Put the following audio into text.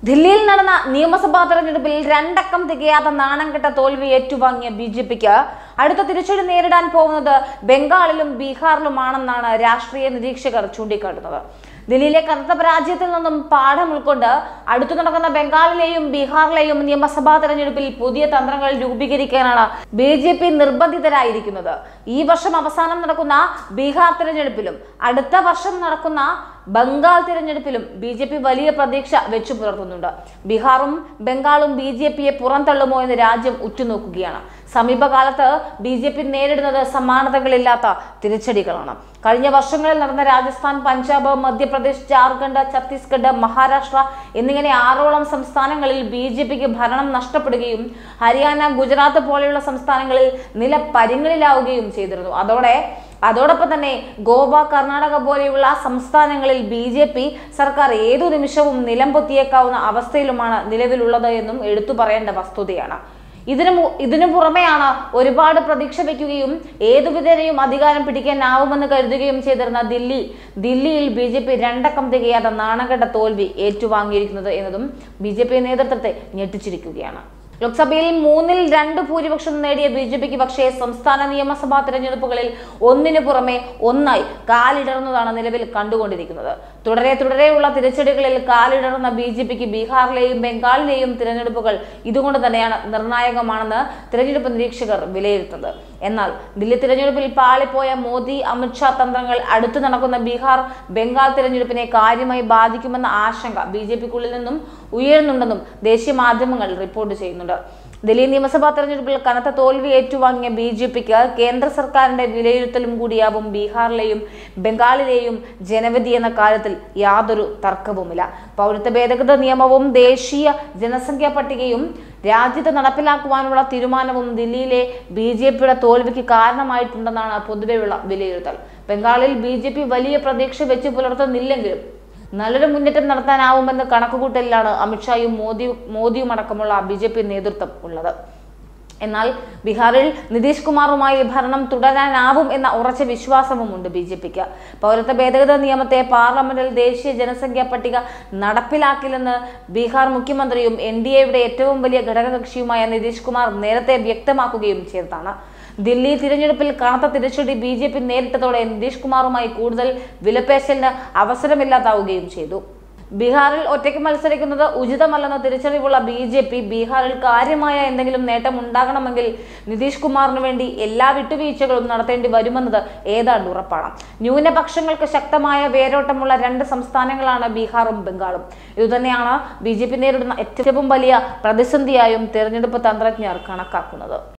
ദില്ലിയിൽ നടന്ന നിയമസഭാ തെരഞ്ഞെടുപ്പിൽ രണ്ടക്കം തികയാത്ത നാണം കെട്ട തോൽവി ഏറ്റുവാങ്ങിയ ബി ജെ പിക്ക് അടുത്ത തിരിച്ചടി നേരിടാൻ പോകുന്നത് ബംഗാളിലും ബീഹാറിലുമാണെന്നാണ് രാഷ്ട്രീയ നിരീക്ഷകർ ചൂണ്ടിക്കാട്ടുന്നത് ദില്ലിയിലെ കനത്ത പരാജയത്തിൽ നിന്നും പാഠം ഉൾക്കൊണ്ട് അടുത്തു നടക്കുന്ന ബംഗാളിലെയും ബീഹാറിലെയും നിയമസഭാ തെരഞ്ഞെടുപ്പിൽ പുതിയ തന്ത്രങ്ങൾ രൂപീകരിക്കാനാണ് ബി ജെ പി നിർബന്ധിതരായിരിക്കുന്നത് ഈ വർഷം അവസാനം നടക്കുന്ന ബീഹാർ തിരഞ്ഞെടുപ്പിലും അടുത്ത വർഷം നടക്കുന്ന ബംഗാൾ തിരഞ്ഞെടുപ്പിലും ബി ജെ പി വലിയ പ്രതീക്ഷ വെച്ചു പുലർത്തുന്നുണ്ട് ബീഹാറും ബംഗാളും ബി ജെ പിയെ പുറന്തള്ളുമോ എന്ന് രാജ്യം ഉറ്റുനോക്കുകയാണ് സമീപകാലത്ത് ബി ജെ പി നേരിടുന്നത് സമാനതകളില്ലാത്ത തിരിച്ചടികളാണ് കഴിഞ്ഞ വർഷങ്ങളിൽ നടന്ന രാജസ്ഥാൻ പഞ്ചാബ് മധ്യപ്രദേശ് ജാർഖണ്ഡ് ഛത്തീസ്ഗഡ് മഹാരാഷ്ട്ര എന്നിങ്ങനെ ആറോളം സംസ്ഥാനങ്ങളിൽ ബി ജെ പിക്ക് ഭരണം നഷ്ടപ്പെടുകയും ഹരിയാന ഗുജറാത്ത് പോലെയുള്ള സംസ്ഥാനങ്ങളിൽ നില പരിങ്ങളിലാവുകയും ചെയ്തിരുന്നു അതോടെ അതോടൊപ്പം തന്നെ ഗോവ കർണാടക പോലെയുള്ള സംസ്ഥാനങ്ങളിൽ ബി ജെ പി സർക്കാർ ഏതു നിമിഷവും നിലംപൊത്തിയേക്കാവുന്ന അവസ്ഥയിലുമാണ് നിലവിലുള്ളത് എന്നും എടുത്തു പറയേണ്ട വസ്തുതയാണ് ഇതിനു മു- ഇതിനു പുറമെയാണ് ഒരുപാട് പ്രതീക്ഷ വയ്ക്കുകയും ഏതു വിധേനയും അധികാരം പിടിക്കാനാവുമെന്ന് കരുതുകയും ചെയ്തിരുന്ന ദില്ലി ദില്ലിയിൽ ബി ജെ പി രണ്ടക്കം തികയാതെ നാണകെട്ട തോൽവി ഏറ്റുവാങ്ങിയിരിക്കുന്നത് എന്നതും ബി ജെ പി നേതൃത്വത്തെ ഞെട്ടിച്ചിരിക്കുകയാണ് ലോക്സഭയിൽ മൂന്നിൽ രണ്ട് ഭൂരിപക്ഷം നേടിയ ബി ജെ പിക്ക് പക്ഷേ സംസ്ഥാന നിയമസഭാ തെരഞ്ഞെടുപ്പുകളിൽ ഒന്നിനു പുറമെ ഒന്നായി കാലിടറുന്നതാണ് നിലവിൽ കണ്ടുകൊണ്ടിരിക്കുന്നത് തുടരെ തുടരെയുള്ള തിരിച്ചടികളിൽ കാലിടറുന്ന ബി ജെ പിക്ക് ബീഹാറിലെയും ബംഗാളിലെയും തിരഞ്ഞെടുപ്പുകൾ ഇതുകൊണ്ട് തന്നെയാണ് നിർണായകമാണെന്ന് തിരഞ്ഞെടുപ്പ് നിരീക്ഷകർ വിലയിരുത്തുന്നത് എന്നാൽ ദില്ലി തിരഞ്ഞെടുപ്പിൽ പാളിപ്പോയ മോദി അമിത്ഷാ തന്ത്രങ്ങൾ അടുത്തു നടക്കുന്ന ബീഹാർ ബംഗാൾ തിരഞ്ഞെടുപ്പിനെ കാര്യമായി ബാധിക്കുമെന്ന ആശങ്ക ബി ജെ പിക്കുള്ളിൽ നിന്നും ഉയരുന്നുണ്ടെന്നും ദേശീയ മാധ്യമങ്ങൾ റിപ്പോർട്ട് ചെയ്യുന്നുണ്ട് ദില്ലി നിയമസഭാ തെരഞ്ഞെടുപ്പിൽ കനത്ത തോൽവി ഏറ്റുവാങ്ങിയ ബി ജെ പിക്ക് കേന്ദ്ര സർക്കാരിന്റെ വിലയിരുത്തലും കൂടിയാവും ബീഹാറിലെയും ബംഗാളിലെയും ജനവിധി എന്ന കാര്യത്തിൽ യാതൊരു തർക്കവുമില്ല പൗരത്വ ഭേദഗതി നിയമവും ദേശീയ ജനസംഖ്യാ പട്ടികയും രാജ്യത്ത് നടപ്പിലാക്കുവാനുള്ള തീരുമാനവും ദില്ലിയിലെ ബി ജെ പിയുടെ തോൽവിക്ക് കാരണമായിട്ടുണ്ടെന്നാണ് പൊതുവെയുള്ള വിലയിരുത്തൽ ബംഗാളിൽ ബി ജെ പി വലിയ പ്രതീക്ഷ വെച്ച് പുലർത്തുന്നില്ലെങ്കിലും നല്ലൊരു മുന്നേറ്റം നടത്താനാവുമെന്ന് കണക്കുകൂട്ടലിലാണ് അമിത്ഷായും മോദി മോദിയും അടക്കമുള്ള ബി ജെ പി നേതൃത്വം ഉള്ളത് എന്നാൽ ബീഹാറിൽ നിതീഷ് കുമാറുമായി ഭരണം തുടരാനാവും എന്ന ഉറച്ച വിശ്വാസവുമുണ്ട് ബി ജെ പിക്ക് പൗരത്വ ഭേദഗതി നിയമത്തെ പാർലമെന്റിൽ ദേശീയ ജനസംഖ്യാ പട്ടിക നടപ്പിലാക്കില്ലെന്ന് ബീഹാർ മുഖ്യമന്ത്രിയും എൻ ഡി എയുടെ ഏറ്റവും വലിയ ഘടകകക്ഷിയുമായ നിതീഷ് കുമാർ നേരത്തെ വ്യക്തമാക്കുകയും ചെയ്തതാണ് ദില്ലി തിരഞ്ഞെടുപ്പിൽ കനത്ത തിരിച്ചടി ബി ജെ പി നേരിട്ടതോടെ നിതീഷ് കുമാറുമായി കൂടുതൽ വിലപേശലിന് അവസരമില്ലാതാവുകയും ചെയ്തു ബീഹാറിൽ ഒറ്റയ്ക്ക് മത്സരിക്കുന്നത് ഉചിതമല്ലെന്ന തിരിച്ചറിവുള്ള ബി ജെ പി ബീഹാറിൽ കാര്യമായ എന്തെങ്കിലും നേട്ടം ഉണ്ടാകണമെങ്കിൽ നിതീഷ് കുമാറിന് വേണ്ടി എല്ലാ വിട്ടുവീഴ്ചകളും നടത്തേണ്ടി വരുമെന്നത് ഏതാണ്ട് ഉറപ്പാണ് ന്യൂനപക്ഷങ്ങൾക്ക് ശക്തമായ വേരോട്ടമുള്ള രണ്ട് സംസ്ഥാനങ്ങളാണ് ബീഹാറും ബംഗാളും ഇതുതന്നെയാണ് ബി ജെ പി നേരിടുന്ന ഏറ്റവും വലിയ പ്രതിസന്ധിയായും തെരഞ്ഞെടുപ്പ് തന്ത്രജ്ഞർ കണക്കാക്കുന്നത്